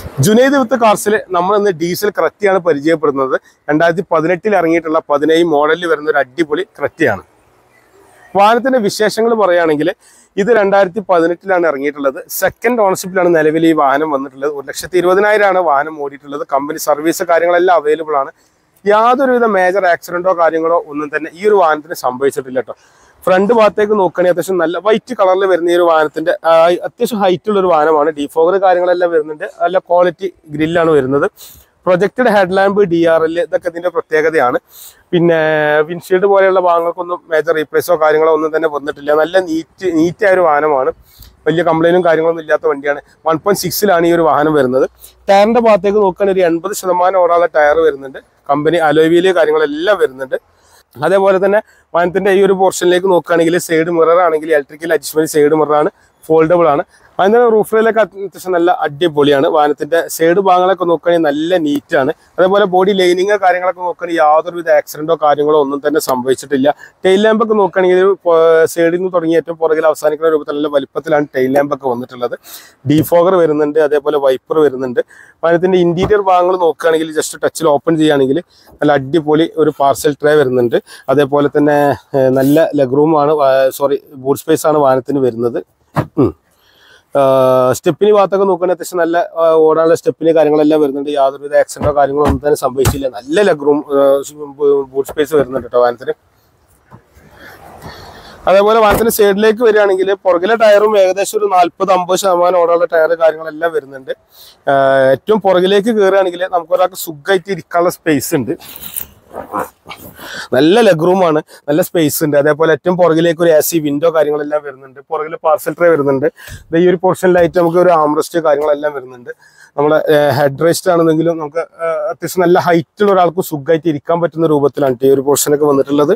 ജുനൈദ് വിത്ത് കാർസിൽ നമ്മൾ ഇന്ന് ഡീസൽ ക്രറ്റിയാണ് പരിചയപ്പെടുന്നത് രണ്ടായിരത്തി പതിനെട്ടിൽ ഇറങ്ങിയിട്ടുള്ള പതിനേഴ് മോഡലിൽ വരുന്ന ഒരു അടിപൊളി ക്രറ്റിയാണ് വാഹനത്തിന്റെ വിശേഷങ്ങൾ പറയുകയാണെങ്കിൽ ഇത് രണ്ടായിരത്തി പതിനെട്ടിലാണ് ഇറങ്ങിയിട്ടുള്ളത് സെക്കൻഡ് ഓണർഷിപ്പിലാണ് നിലവിൽ ഈ വാഹനം വന്നിട്ടുള്ളത് ഒരു ലക്ഷത്തി ഇരുപതിനായിരമാണ് വാഹനം ഓടിയിട്ടുള്ളത് കമ്പനി സർവീസ് കാര്യങ്ങളെല്ലാം അവൈലബിൾ ആണ് യാതൊരുവിധ മേജർ ആക്സിഡന്റോ കാര്യങ്ങളോ ഒന്നും തന്നെ ഈ ഒരു വാഹനത്തിന് സംഭവിച്ചിട്ടില്ല കേട്ടോ ഫ്രണ്ട് ഭാഗത്തേക്ക് നോക്കുകയാണെങ്കിൽ അത്യാവശ്യം നല്ല വൈറ്റ് കളറിൽ വരുന്ന ഈ ഒരു വാഹനത്തിന്റെ ആ, അത്യാവശ്യം ഹൈറ്റ് ഉള്ള ഒരു വാഹനമാണ് ഡിഫോഗർ കാര്യങ്ങളെല്ലാം വരുന്നുണ്ട് നല്ല ക്വാളിറ്റി ഗ്രില്ലാണ് വരുന്നത് projected head lamp D R L ഇതൊക്കെ ഇതിന്റെ പ്രത്യേകതയാണ് പിന്നെ വിൻഷീൽഡ് പോലെയുള്ള ഭാഗങ്ങൾക്കൊന്നും മേജർ റീപ്ലേസോ കാര്യങ്ങളോ ഒന്നും തന്നെ വന്നിട്ടില്ല നല്ല നീറ്റ് നീറ്റായ ഒരു വാഹനമാണ് വലിയ കംപ്ലൈന്റും കാര്യങ്ങളൊന്നും ഇല്ലാത്ത വണ്ടിയാണ് വൺ പോയിന്റ് സിക്സിലാണ് ഈ ഒരു വാഹനം വരുന്നത് ടയറിന്റെ ഭാഗത്തേക്ക് നോക്കുകയാണെങ്കിൽ ഒരു എൺപത് ശതമാനം ഓടാനുള്ള ടയർ വരുന്നുണ്ട് കമ്പനി അലോവിയില് കാര്യങ്ങളെല്ലാം വരുന്നുണ്ട് അതേപോലെ തന്നെ വാഹനത്തിന്റെ ഈ ഒരു പോർഷനിലേക്ക് നോക്കുകയാണെങ്കിൽ സൈഡ് മിറർ ആണെങ്കിൽ ഇലക്ട്രിക്കൽ അഡ്ജസ്റ്റ്മെന്റ് സൈഡ് മിററാണ് ഫോൾഡബിൾ ആണ് അതിന്റെ റൂഫ് റെയിലൊക്കെ അത്യാവശ്യം നല്ല അടിപൊളിയാണ് വാഹനത്തിന്റെ സൈഡ് ഭാഗങ്ങളൊക്കെ നോക്കുകയാണെങ്കിൽ നല്ല നീറ്റാണ് അതേപോലെ ബോഡി ലൈനിങ് കാര്യങ്ങളൊക്കെ നോക്കുകയാണെങ്കിൽ യാതൊരുവിധ ആക്സിഡന്റോ കാര്യങ്ങളോ ഒന്നും തന്നെ സംഭവിച്ചിട്ടില്ല ടെയിൽ ലാമ്പ് ഒക്കെ നോക്കുകയാണെങ്കിൽ സൈഡിൽ നിന്ന് തുടങ്ങി ഏറ്റവും പുറകിൽ അവസാനിക്കുന്ന രൂപത്തിൽ നല്ല വലിപ്പത്തിലാണ് ടെയിൽ ലാമ്പ് ഒക്കെ വന്നിട്ടുള്ളത് ഡീഫോഗർ വരുന്നുണ്ട് അതേപോലെ വൈപ്പർ വരുന്നുണ്ട് വാഹനത്തിന്റെ ഇന്റീരിയർ ഭാഗങ്ങൾ നോക്കുകയാണെങ്കിൽ ജസ്റ്റ് ടച്ചിൽ ഓപ്പൺ ചെയ്യുകയാണെങ്കിൽ നല്ല അടിപൊളി ഒരു പാർസൽ ട്രേ വരുന്നുണ്ട് അതേപോലെ തന്നെ ഏഹ്, നല്ല ലെഗ് റൂമാണ് സോറി ബൂട്ട് സ്പേസ് ആണ് വാഹനത്തിന് വരുന്നത് സ്റ്റെപ്പിന് ഭാഗത്തൊക്കെ നോക്കുകയാണെങ്കിൽ അത്യാവശ്യം നല്ല ആ, ഓടാനുള്ള സ്റ്റെപ്പിന് കാര്യങ്ങളെല്ലാം വരുന്നുണ്ട് യാതൊരുവിധ ആക്സിഡന്റോ കാര്യങ്ങളോ ഒന്നും തന്നെ സംഭവിച്ചില്ല നല്ല ലെഗ് റൂം ബൂട്ട് സ്പേസ് വരുന്നുണ്ട് കേട്ടോ വാഹനത്തിന് അതേപോലെ വാഹനത്തിന്റെ സൈഡിലേക്ക് വരികയാണെങ്കിൽ പുറകിലെ ടയറും ഏകദേശം ഒരു നാൽപ്പത് അമ്പത് ശതമാനം ഓടാനുള്ള ടയർ കാര്യങ്ങളെല്ലാം വരുന്നുണ്ട് ആ, ഏറ്റവും പുറകിലേക്ക് കയറുകയാണെങ്കിൽ നമുക്ക് ഒരാൾക്ക് സുഖമായിട്ട് ഇരിക്കാനുള്ള സ്പേസ് ഉണ്ട് നല്ല ലെഗ് റൂമാണ് നല്ല സ്പേസ് ഉണ്ട് അതേപോലെ ഏറ്റവും പുറകിലേക്ക് ഒരു എ സി വിൻഡോ കാര്യങ്ങളെല്ലാം വരുന്നുണ്ട് പുറകിൽ പാർസൽ ട്രേ വരുന്നുണ്ട് ദേ ഈ ഒരു പോർഷനിലായിട്ട് നമുക്ക് ഒരു ആംറസ്റ്റ് കാര്യങ്ങളെല്ലാം വരുന്നുണ്ട് നമ്മളെ ഹെഡ് റെസ്റ്റ് ആണെന്നെങ്കിലും നമുക്ക് ആ, അത്യാവശ്യം നല്ല ഹൈറ്റുള്ള ഒരാൾക്ക് സുഖമായിട്ട് ഇരിക്കാൻ പറ്റുന്ന രൂപത്തിലാണ് ട്ടോ ഈ ഒരു പോർഷനൊക്കെ വന്നിട്ടുള്ളത്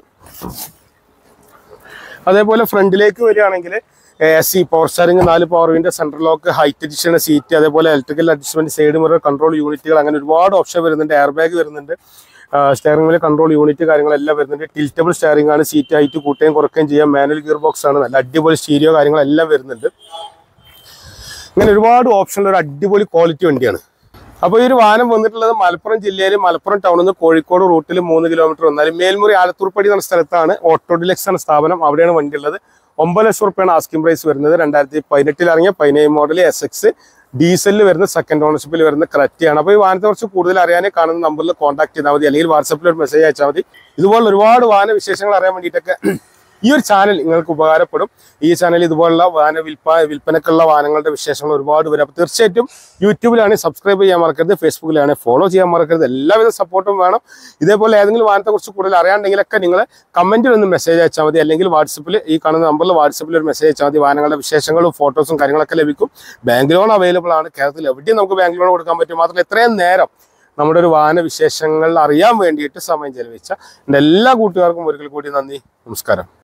അതേപോലെ ഫ്രണ്ടിലേക്ക് വരികയാണെങ്കിൽ എ സി പവർ സ്റ്റാറിംഗ് നാല് power window central lock height additional seat അതേപോലെ electrical adjustment side mirror control യൂണിറ്റുകൾ അങ്ങനെ ഒരുപാട് ഓപ്ഷൻ വരുന്നുണ്ട് എയർ ബാഗ് വരുന്നുണ്ട് സ്റ്റിയറിംഗ് വീല് കൺട്രോൾ യൂണിറ്റ് കാര്യങ്ങളെല്ലാം വരുന്നുണ്ട് ടിൽറ്റബിൾ സ്റ്റിയറിംഗ് ആണ് സീറ്റ് ഹൈറ്റ് കൂട്ടുകയും കുറയ്ക്കുകയും ചെയ്യാം മാനുവൽ ഗിയർ ബോക്സ് ആണ് നല്ല അടിപൊളി സ്റ്റീരിയോ കാര്യങ്ങളെല്ലാം വരുന്നുണ്ട് ഇങ്ങനെ ഒരുപാട് ഓപ്ഷനുള്ള ഒരു അടിപൊളി ക്വാളിറ്റി വണ്ടിയാണ് അപ്പോൾ ഈ ഒരു വാഹനം വന്നിട്ടുള്ളത് മലപ്പുറം ജില്ലയിൽ മലപ്പുറം ടൗണിൽ നിന്ന് കോഴിക്കോട് റൂട്ടിൽ മൂന്ന് കിലോമീറ്റർ വന്നാൽ മേൽമുറി ആലത്തൂർപ്പടി എന്ന സ്ഥലത്താണ് ഓട്ടോ ഡിലക്സ് എന്ന സ്ഥാപനം അവിടെയാണ് വണ്ടി ഉള്ളത് ഒമ്പത് ലക്ഷം റുപ്യാണ് ആസ്കിംഗ് പ്രൈസ് വരുന്നത് രണ്ടായിരത്തി പതിനെട്ടിൽ ഇറങ്ങിയ പതിനേഴ് മോഡൽ എസ് എക്സ് ഡീസലിൽ വരുന്ന സെക്കൻഡ് ഓണർഷിപ്പിൽ വരുന്ന ക്രറ്റിയാണ് അപ്പോൾ ഈ വാഹനത്തെ കുറിച്ച് കൂടുതൽ അറിയാനേ കാണുന്ന നമ്പറിൽ കോൺടാക്ട് ചെയ്താൽ മതി അല്ലെങ്കിൽ വാട്സപ്പിൽ ഒരു മെസ്സേജ് അയച്ചാൽ മതി ഇതുപോലുള്ള ഒരുപാട് വാഹന വിശേഷങ്ങൾ അറിയാൻ വേണ്ടിയിട്ടൊക്കെ ഈ ഒരു ചാനൽ നിങ്ങൾക്ക് ഉപകാരപ്പെടും ഈ ചാനൽ ഇതുപോലുള്ള വാഹന വിൽപ്പ വിൽപ്പനക്കുള്ള വാഹനങ്ങളുടെ വിശേഷങ്ങൾ ഒരുപാട് വരും അപ്പോൾ തീർച്ചയായിട്ടും യൂട്യൂബിലാണ് സബ്സ്ക്രൈബ് ചെയ്യാൻ മറക്കരുത് ഫേസ്ബുക്കിലാണ് ഫോളോ ചെയ്യാൻ മറക്കരുത് എല്ലാവിധ സപ്പോർട്ടും വേണം ഇതേപോലെ ഏതെങ്കിലും വാഹനത്തെ കുറിച്ച് കൂടുതൽ അറിയാണ്ടെങ്കിലൊക്കെ നിങ്ങൾ കമന്റിൽ ഒന്ന് മെസ്സേജ് അയച്ചാൽ മതി അല്ലെങ്കിൽ വാട്സപ്പിൽ ഈ കാണുന്ന നമ്പറിൽ വാട്സപ്പിൽ ഒരു മെസ്സേജ് അയച്ചാൽ മതി വാഹനങ്ങളുടെ വിശേഷങ്ങളും ഫോട്ടോസും കാര്യങ്ങളൊക്കെ ലഭിക്കും ബാങ്ക് ലോൺ അവൈലബിൾ ആണ് കേരളത്തിൽ എവിടെയും നമുക്ക് ബാങ്ക് ലോൺ കൊടുക്കാൻ പറ്റും മാത്രമല്ല എത്രയും നേരം നമ്മുടെ ഒരു വാഹന വിശേഷങ്ങൾ അറിയാൻ വേണ്ടിയിട്ട് സമയം ചെലവഴിച്ച എൻ്റെ എല്ലാ കൂട്ടുകാർക്കും ഒരിക്കൽ കൂടി നന്ദി നമസ്കാരം